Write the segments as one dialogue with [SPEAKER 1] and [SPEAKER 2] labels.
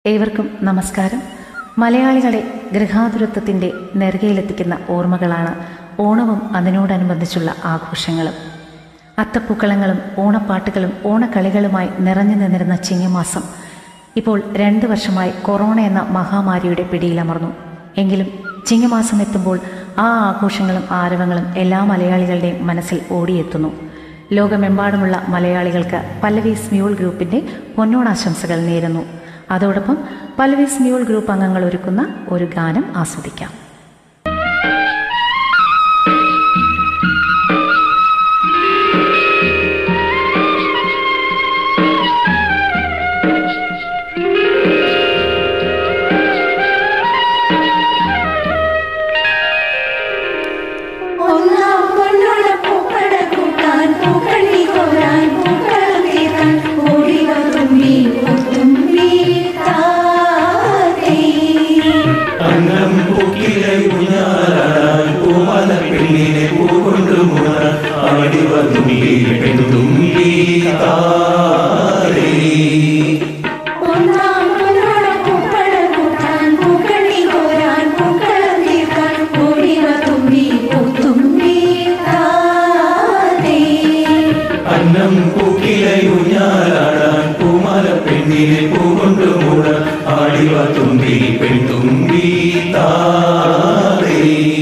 [SPEAKER 1] ഏവർക്കും നമസ്കാരം മലയാളികളെ ഗൃഹാതുരത്വത്തിൻ്റെ നെറുകയിലെത്തിക്കുന്ന ഓർമ്മകളാണ് ഓണവും അതിനോടനുബന്ധിച്ചുള്ള ആഘോഷങ്ങളും അത്തപ്പൂക്കളങ്ങളും ഓണപ്പാട്ടുകളും ഓണക്കളികളുമായി നിറഞ്ഞു നിന്നിരുന്ന ചിങ്ങമാസം ഇപ്പോൾ രണ്ട് വർഷമായി കൊറോണ എന്ന മഹാമാരിയുടെ പിടിയിലമർന്നു എങ്കിലും ചിങ്ങമാസം എത്തുമ്പോൾ ആ ആഘോഷങ്ങളും ആരവങ്ങളും എല്ലാ മലയാളികളുടെയും മനസ്സിൽ ഓടിയെത്തുന്നു ലോകമെമ്പാടുമുള്ള മലയാളികൾക്ക് പല്ലവീസ് മ്യൂൾ ഗ്രൂപ്പിന്റെ പൊന്നോണാശംസകൾ നേരുന്നു അതോടൊപ്പം പല്ലവീസ് മ്യൂൾ ഗ്രൂപ്പ് അംഗങ്ങൾ ഒരുക്കുന്ന ഒരു ഗാനം ആസ്വദിക്കാം
[SPEAKER 2] ഒന്നാം പൊന്നോണ പൂക്കട കൂട്ടാൻ പൂക്കണ്ണി കോരാൻ പൂക്കളം തീർക്കാൻ ഓടി വതുമ്പി തുമ്പി താതേ
[SPEAKER 3] അന്നം പൂക്കിലെ കുഞ്ഞാറാൻ പൂമല പെണ്ണിനെ പൂകൊണ്ടു മൂടാൻ ആടി വതുമ്പി പെൺതുമ്പി താരേ
[SPEAKER 2] ഒന്നാം പൊന്നോണ പൂക്കട കൂട്ടാൻ പൂക്കണ്ണി കോരാൻ പൂക്കളം തീർക്കാൻ ഓടി വതുമ്പി തുമ്പി താതേ
[SPEAKER 3] അന്നം പൂക്കിലെ കുഞ്ഞാറാൻ പൂമല പെണ്ണിനെ പൂകൊണ്ടു മൂടാൻ ആടി വതുമ്പി പെൺതുമ്പി താരേ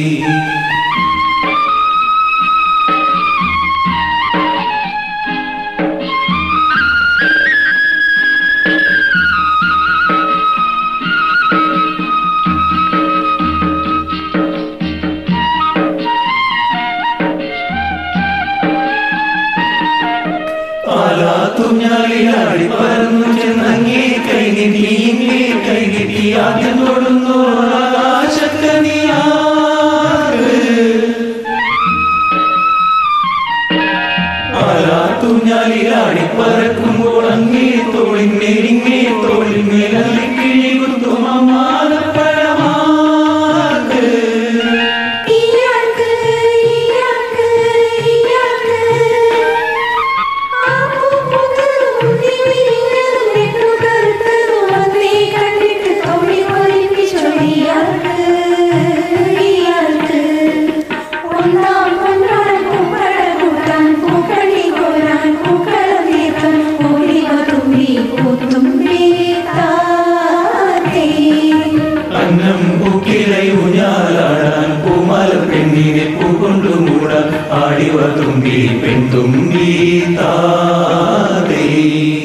[SPEAKER 3] ആലാത്തുഞ്ഞാലിലാടി പറന്നു ചെന്നങ്ങേ കൈകിട്ടി ഇങ്ങേ കൈകിട്ടി ആദ്യം തൊടുന്നു ആകാശക്കനിയാറ് ആലാത്തുഞ്ഞാലിലാടി പറക്കുമ്പോൾ അങ്ങേ തോളിന്മേൽ ഇങ്ങേ തോളിന്മേൽ അല്ലിക്കിഴി കുത്തും അമ്മാനപ്പഴമാർക്ക്
[SPEAKER 2] ഇയാൾക്ക് ഇയാൾക്ക് ഇയാൾക്ക് ആപ്പുപുത് മുന്തി വിരിഞ്ഞതും നെട്ടു കറുത്തതും വന്നേ കണ്ടിട്ട് തോണി ഒലിപ്പിച്ചൊളിയാൾക്ക് ഇയാൾക്ക് ഒന്നാം പൊന്നോണ പൂക്കട കൂട്ടാൻ പൂക്കണി കോരാൻ പൂക്കളം തീർക്കാൻ ഓടി വതുമ്പി പൂത്തുമ്പി താത്തേ
[SPEAKER 3] അന്നം പൂക്കിലെ ഊഞ്ഞാലാടാൻ പൂമാല പെണ്ണിനെ പൂകൊണ്ടു മൂടാൻ ആടിവ തുമ്പി പെൺതുമ്പി താതേ